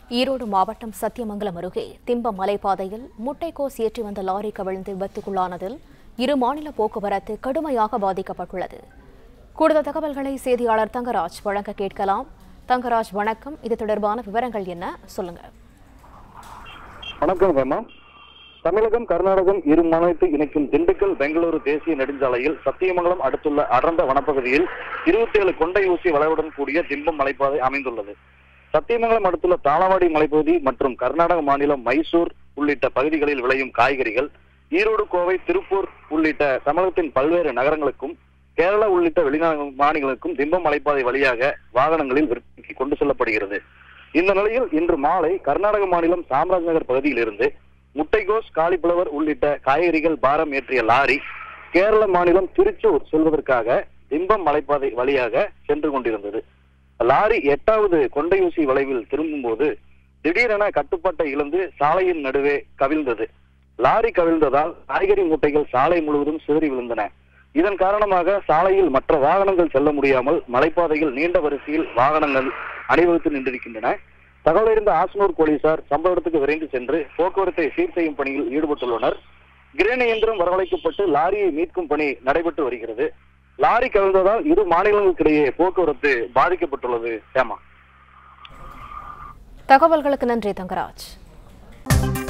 ஈரோடு மாவட்டம் சத்தியமங்கலம் அருகே திம்பம் மலைப்பாதையில் முட்டைக்கோஸ் ஏற்றி வந்த லாரி கவிழ்ந்து விபத்துக்குள்ளானதில் இரு மாநில போக்குவரத்து கடுமையாக பாதிக்கப்பட்டுள்ளது கூடுதல் தகவல்களை செய்தியாளர் தங்கராஜ் வழங்க கேட்கலாம் தங்கராஜ் வணக்கம் இது தொடர்பான விவரங்கள் என்ன சொல்லுங்க வணக்கம் ஹேமா தமிழகம் கர்நாடகம் இரு மாநிலத்தை இணைக்கும் திண்டுக்கல் பெங்களூரு தேசிய நெடுஞ்சாலையில் சத்தியமங்கலம் அடுத்துள்ள அடர்ந்த வனப்பகுதியில் இருபத்தி ஏழு கொண்டை ஊசி வளைவுடன் கூடிய திம்பம் மலைப்பாதை அமைந்துள்ளது சத்தியமங்கலம் அடுத்துள்ள தாளவாடி மலைப்பகுதி மற்றும் கர்நாடக மாநிலம் மைசூர் உள்ளிட்ட பகுதிகளில் விளையும் காய்கறிகள் ஈரோடு கோவை திருப்பூர் உள்ளிட்ட தமிழகத்தின் பல்வேறு நகரங்களுக்கும் கேரளா உள்ளிட்ட வெளிநாடு மாநிலங்களுக்கும் திம்பம் மலைப்பாதை வழியாக வாகனங்களில் விற்பனைக்கு கொண்டு செல்லப்படுகிறது இந்த நிலையில் இன்று மாலை கர்நாடக மாநிலம் சாம்ராஜ் நகர் பகுதியில் இருந்து முட்டைகோஸ் காலிஃபிளவர் உள்ளிட்ட காய்கறிகள் பாரம் ஏற்றிய லாரி கேரள மாநிலம் திருச்சூர் செல்வதற்காக திம்பம் மலைப்பாதை வழியாக சென்று கொண்டிருந்தது லாரி எட்டாவது கொண்டையூசி வளைவில் திரும்பும்போது திடீரென கட்டுப்பாட்டை இழந்து சாலையின் நடுவே கவிழ்ந்தது லாரி கவிழ்ந்ததால் காய்கறி மூட்டைகள் சாலை முழுவதும் சிதறி விழுந்தன இதன் காரணமாக சாலையில் மற்ற வாகனங்கள் செல்ல முடியாமல் மலைப்பாதையில் நீண்ட வரிசையில் வாகனங்கள் அணிவகுத்து நின்றிருக்கின்றன தகவல் அறிந்த ஆசனூர் போலீசார் சம்பவ இடத்துக்கு விரைந்து சென்று போக்குவரத்தை சீர் செய்யும் பணியில் ஈடுபட்டுள்ளனர் கிரேன் இயந்திரம் வரவழைக்கப்பட்டு லாரியை மீட்கும் பணி நடைபெற்று வருகிறது லாரி கவிழ்ந்ததால் இரு மாநிலங்களுக்கிடையே போக்குவரத்து பாதிக்கப்பட்டுள்ளது ஹேமா தகவல்களுக்கு நன்றி தங்கராஜ்